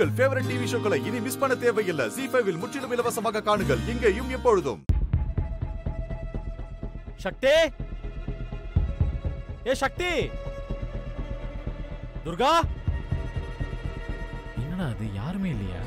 உங்கள் favourite TV ஷோக்களை இனி miss பண்ண தேவையில்லை ஜி ஃபைவில் முற்றிலும் இலவசமாக காணுங்கள் இங்கேயும் எப்பொழுதும் சக்தி ஏ சக்தி துர்கா என்னடா அது யாருமே இல்லையா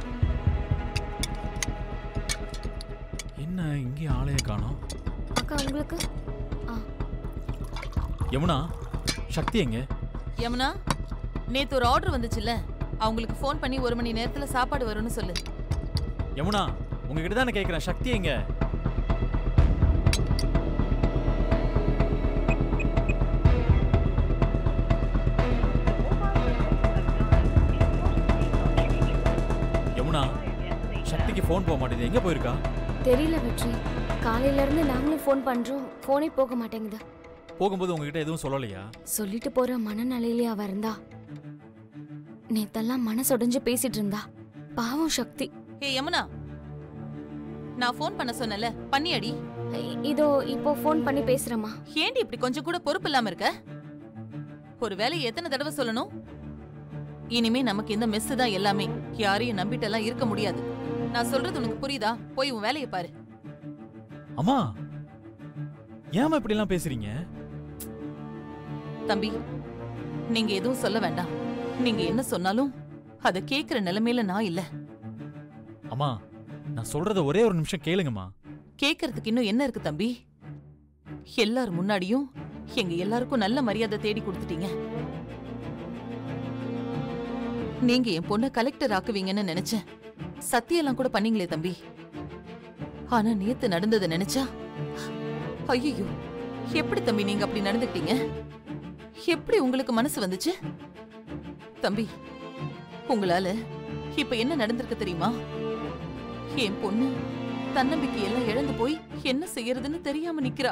என்ன இங்கே ஆளைய காணோம் அக்கா உங்களுக்கு ஆ யமுனா சக்தி எங்க யமுனா நேத்து ஒரு ஆர்டர் வந்துச்சுல்ல அவங்களுக்கு ஃபோன் பண்ணி ஒரு மணி நேரத்துல சாப்பாடு வரும்னு சொல்லு யமுனா உங்ககிட்ட தான் கேட்குறேன் சக்தி எங்க யமுனா சக்திக்கு ஃபோன் போக மாட்டேங்குது எங்க போயிருக்கா தெரியல வெற்றி காலையில இருந்து நாங்களும் ஃபோன் பண்றோம் ஃபோனே போக மாட்டேங்குது போகும்போது உங்ககிட்ட எதுவும் சொல்லலையா சொல்லிட்டு போற மனநிலையிலே அவ இருந்தா நேத்தெல்லாம் மனசொடைஞ்சு பேசிட்டு இருந்தா பாவம் சக்தி ஏ யமுனா நான் ஃபோன் பண்ண சொன்னல பண்ணியடி இ- இதோ இப்போ ஃபோன் பண்ணி பேசுறேம்மா ஏண்டி இப்படி கொஞ்சம் கூட பொறுப்பு இல்லாம இருக்க ஒரு வேலையை எத்தனை தடவை சொல்லணும் இனிமே நமக்கு இந்த மெஸ் தான் எல்லாமே யாரையும் நம்பிட்டெல்லாம் இருக்க முடியாது நான் சொல்றது உனக்கு புரியுதா போய் உன் வேலையை பாரு அம்மா ஏமா இப்படி எல்லாம் பேசுறீங்க தம்பி நீங்க எதுவும் சொல்ல வேண்டாம் நீங்க என்ன சொன்னாலும் அத கேக்குற நிலைமையில நான் இல்ல அம்மா நான் சொல்றத ஒரே ஒரு நிமிஷம் கேளுங்கம்மா கேக்குறதுக்கு இன்னும் என்ன இருக்கு தம்பி எல்லார் முன்னாடியும் எங்க எல்லாருக்கும் நல்ல மரியாதை தேடி கொடுத்துட்டீங்க நீங்க என் பொண்ண கலெக்டர் ஆக்குவீங்கன்னு நினைச்சேன் சத்தியெல்லாம் கூட பண்ணீங்களே தம்பி ஆனா நேத்து நடந்ததை நினைச்சா ஐயோ எப்படி தம்பி நீங்க அப்படி நடந்துக்கிட்டீங்க எப்படி உங்களுக்கு மனசு வந்துச்சு தம்பி உங்களால இப்ப என்ன நடந்திருக்கு தெரியுமா என் பொண்ணு தன்னம்பிக்கை எல்லாம் இழந்து போய் என்ன செய்யறதுன்னு தெரியாம நிக்கிறா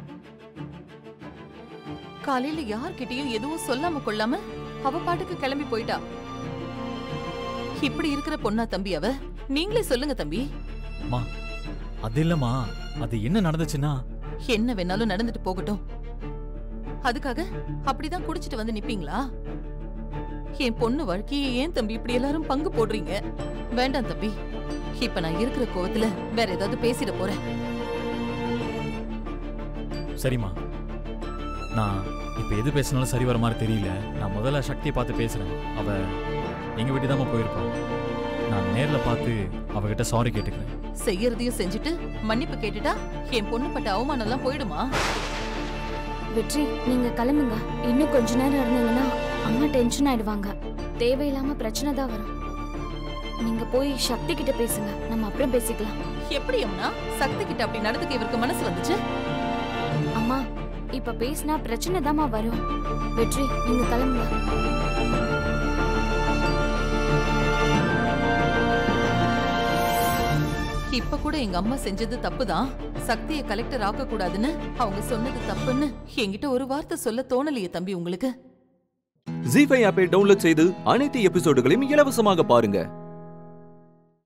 காலையில யார்கிட்டயும் எதுவும் சொல்லாம கொள்ளாம அவ பாட்டுக்கு கிளம்பி போயிட்டா இப்படி இருக்கிற பொண்ணா தம்பி அவ நீங்களே சொல்லுங்க தம்பி அம்மா அது இல்லம்மா அது என்ன நடந்துச்சுன்னா என்ன வேணாலும் நடந்துட்டு போகட்டும் அதுக்காக அப்படிதான் குடிச்சிட்டு வந்து நிப்பீங்களா என் பொண்ணு வாழ்க்கையை ஏன் தம்பி இப்படி எல்லாரும் பங்கு போடுறீங்க வேண்டாம் தம்பி இப்ப நான் இருக்கிற கோவத்துல வேற ஏதாவது பேசிட போறேன் சரிம்மா நான் இப்போ எது பேசினாலும் சரி வர மாதிரி தெரியல நான் முதல்ல சக்தியை பார்த்து பேசுறேன் அவ எங்க வீட்டு தான் போயிருப்பான் நான் நேர்ல பார்த்து அவகிட்ட சாரி கேட்டுக்கிறேன் செய்யறதையும் செஞ்சுட்டு மன்னிப்பு கேட்டுட்டா என் பொண்ணு பட்ட அவமானம் எல்லாம் போயிடுமா வெற்றி நீங்க கிளம்புங்க இன்னும் கொஞ்ச நேரம் இருந்தீங்கன்னா அம்மா டென்ஷன் ஆயிடுவாங்க தேவையில்லாம பிரச்சனை தான் வரும் நீங்க போய் சக்தி கிட்ட பேசுங்க நம்ம அப்புறம் பேசிக்கலாம் எப்படி அம்னா சக்தி கிட்ட அப்படி நடந்துக்க இவருக்கு மனசு வந்துச்சு அம்மா இப்ப பேசினா பிரச்சனை தாம்மா வரும் வெற்றி நீங்க கிளம்புங்க இப்ப கூட எங்க அம்மா செஞ்சது தப்புதான் சக்தியை கலெக்டர் ஆக்க கூடாதுன்னு அவங்க சொன்னது தப்புன்னு என்கிட்ட ஒரு வார்த்தை சொல்ல தோணலையே தம்பி உங்களுக்கு ஜி ஃபைவ் ஆப்பை டவுன்லோட் செய்து அனைத்து எபிசோடுகளையும் இலவசமாக பாருங்க